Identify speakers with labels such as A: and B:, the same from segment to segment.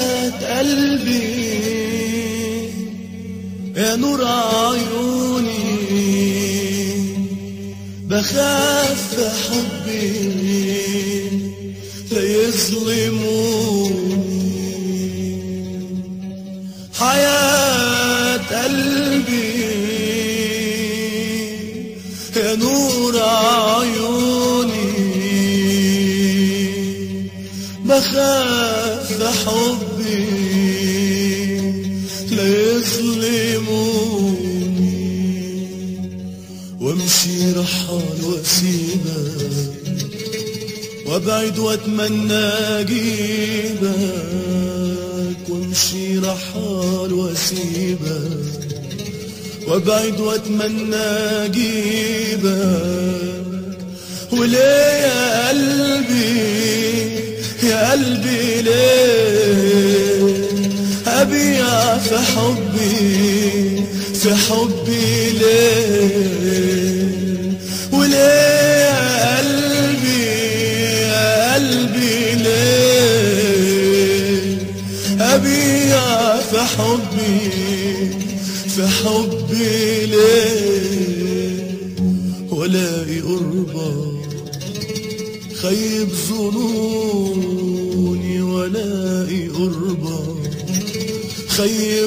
A: حياة قلبي يا نور عيوني بخاف في حبي لا يظلموني حياة قلبي يا نور عيوني بخاف في حبي لا يظلموني وامشي رحال واسيبك وابعد واتمنى اجيبك وامشي رحال واسيبك وابعد واتمنى اجيبك وليه يا قلبي يا قلبي ليه ابيع في حبي في حبي ليه وليه يا قلبي يا قلبي ليه ابيع في حبي في حبي ليه ولاقي قربك خيب ظنوني ولاقي قربك خيب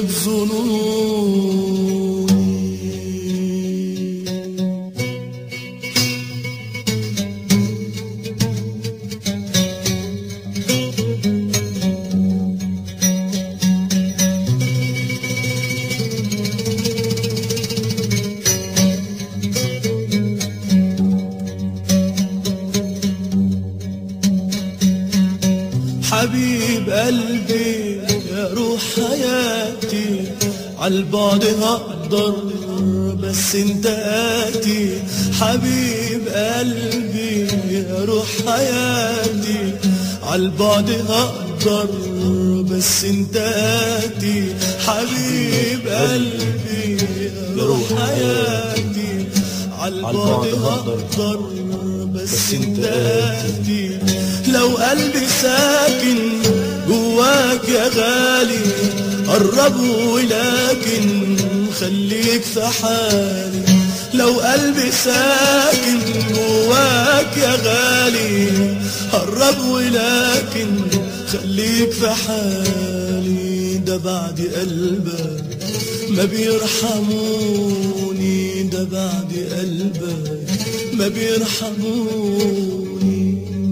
A: ظنوني حبيب قلبي يا روح حياتي عالبعد هقدر بس انت آتي حبيب قلبي يا روح حياتي عالبعد هقدر بس انت آتي حبيب قلبي يا روح حياتي عالبعد هقدر بس انت آتي لو قلبي ساكن جواك يا غالي قرب ولكن خليك في حالي لو قلبي ساكن جواك يا غالي قرب ولكن خليك في حالي ده بعد قلبك ما بيرحموني ده بعد قلبك ما بيرحموني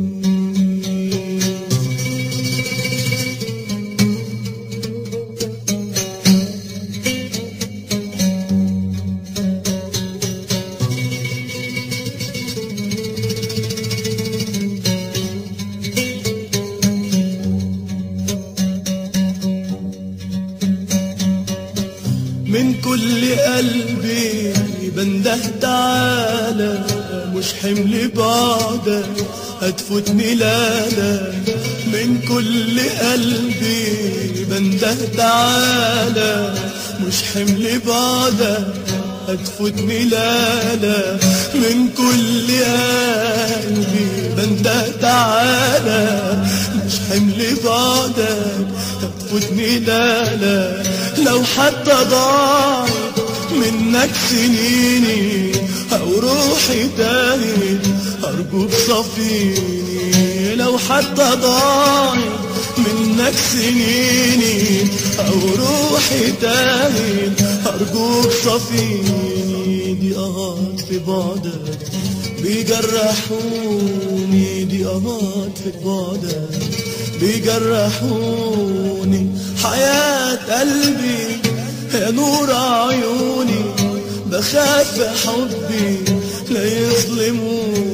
A: من كل قلبي بنده تعالى مش حمل بعدك هتفوتني لالا من كل قلبي بنده تعالى مش حمل بعدك هتفوتني لالا من كل قلبي بنده تعالى مش حمل بعدك هتفوتني لالا لو حتى ضاعت منك سنيني او روحي تاهت ارجوك صفيني لو حتى ضاعت منك سنيني او روحي تاهت ارجوك صفيني دي اهات في بعدك بيجرحوني دي اهات في بعدك بيجرحوني حياة قلبي يا نور عيوني بخاف حبي لا يظلموني